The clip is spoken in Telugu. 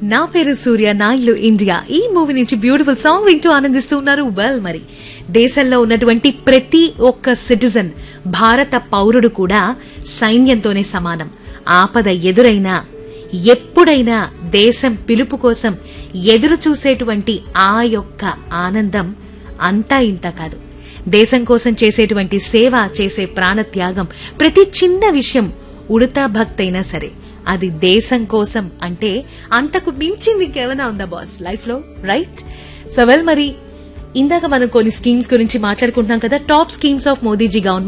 నా పేరు సూర్య నా ఇల్లు ఇండియా ఈ మూవీ నుంచి బ్యూటిఫుల్ సాంగ్ వింటూ ఆనందిస్తూ ఉన్నారు వెల్ మరి దేశంలో ఉన్నటువంటి ప్రతి ఒక్క సిటిజన్ భారత పౌరుడు కూడా సైన్యంతోనే సమానం ఆపద ఎదురైనా ఎప్పుడైనా దేశం పిలుపు కోసం ఎదురు చూసేటువంటి ఆ యొక్క ఆనందం అంతా ఇంత కాదు దేశం కోసం చేసేటువంటి సేవ చేసే ప్రాణత్యాగం ప్రతి చిన్న విషయం ఉడతా భక్తైనా సరే అది దేశం కోసం అంటే అంతకు మించింది ఇంకేమైనా ఉందా బాస్ లైఫ్ లో రైట్ సో వెల్ మరి ఇందాక మనం కొన్ని స్కీమ్స్ గురించి మాట్లాడుకుంటున్నాం కదా top schemes of Modiji government